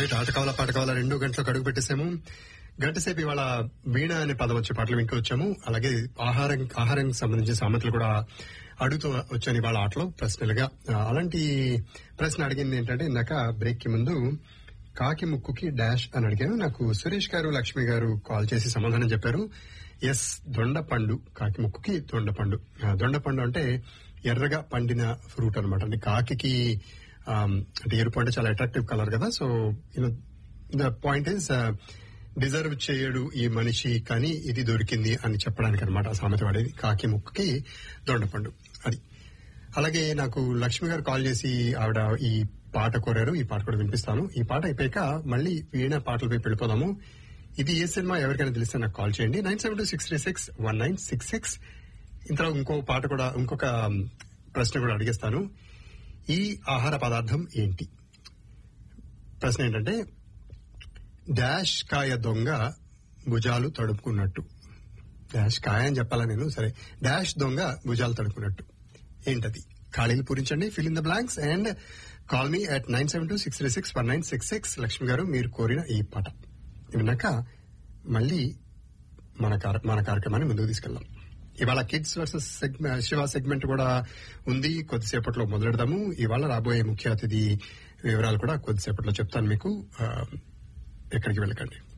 right ఆట కావాలా పాట కావాలా రెండు గంటలకు అడుగు పెట్టేసాము గంట సేపు ఇవాళ వీణ అనే పదం వచ్చే పాటలు వింటూ వచ్చాము అలాగే ఆహారం ఆహారానికి సంబంధించిన సామెతలు కూడా అడుగుతూ వచ్చాను ఇవాళ ఆటలో ప్రశ్నలుగా ఆ, అలాంటి ప్రశ్న అడిగింది ఏంటంటే ఇందాక బ్రేక్ కి ముందు కాకి ముక్కుకి డాష్ అని అడిగాను నాకు సురేష్ గారు లక్ష్మి గారు కాల్ చేసి సమాధానం చెప్పారు ఎస్ దొండపండు కాకి ముక్కుకి దొండపండు ఆ, దొండపండు అంటే ఎర్రగా పండిన ఫ్రూట్ అనమాట అంటే కాకి అంటే ఎరుపు అంటే చాలా అట్రాక్టివ్ కలర్ కదా so you know the point is deserve చేయడు ఈ మనిషి కానీ ఇది దొరికింది అని చెప్పడానికి అనమాట సామెత వాడేది కాకి ముక్కుకి దొండపండు అది అలాగే నాకు లక్ష్మి గారు కాల్ చేసి ఆవిడ ఈ పాట కోరారు ఈ పాట కూడా వినిపిస్తాను ఈ పాట అయిపోయాక మళ్ళీ వీణ పాటలపై వెళ్ళిపోదాము ఇది ఏ సినిమా ఎవరికైనా తెలిస్తే నాకు కాల్ చేయండి nine seven two six three six one nine six six ఇంతలో ఇంకో పాట కూడా ఇంకొక ప్రశ్న కూడా అడిగేస్తాను ఈ ఆహార పదార్థం ఏంటి ప్రశ్న ఏంటంటే డాష్ కాయ దొంగ భుజాలు తడుపుకున్నట్టు డాష్ కాయ అని చెప్పాలా నేను సరే డాష్ దొంగ భుజాలు తడుపుకున్నట్టు ఏంటది ఖాళీలు పూరించండి fill in the blanks and call me at nine seven two six three six one nine six six Lakshmi garu మీరు కోరిన ఈ పాట విన్నాక మళ్ళీ మన కార- మన కార్యక్రమాన్ని ముందుకు తీసుకెళ్దాం ఇవాళ కిడ్స్ వర్సెస్ శివ సెగ్మెంట్ కూడా ఉంది కొద్దిసేపట్లో మొదలెడదాము ఇవాళ రాబోయే ముఖ్య అతిథి వివరాలు కూడా కొద్దిసేపట్లో చెప్తాను మీకు ఆ, ఎక్కడికి వెళ్ళకండి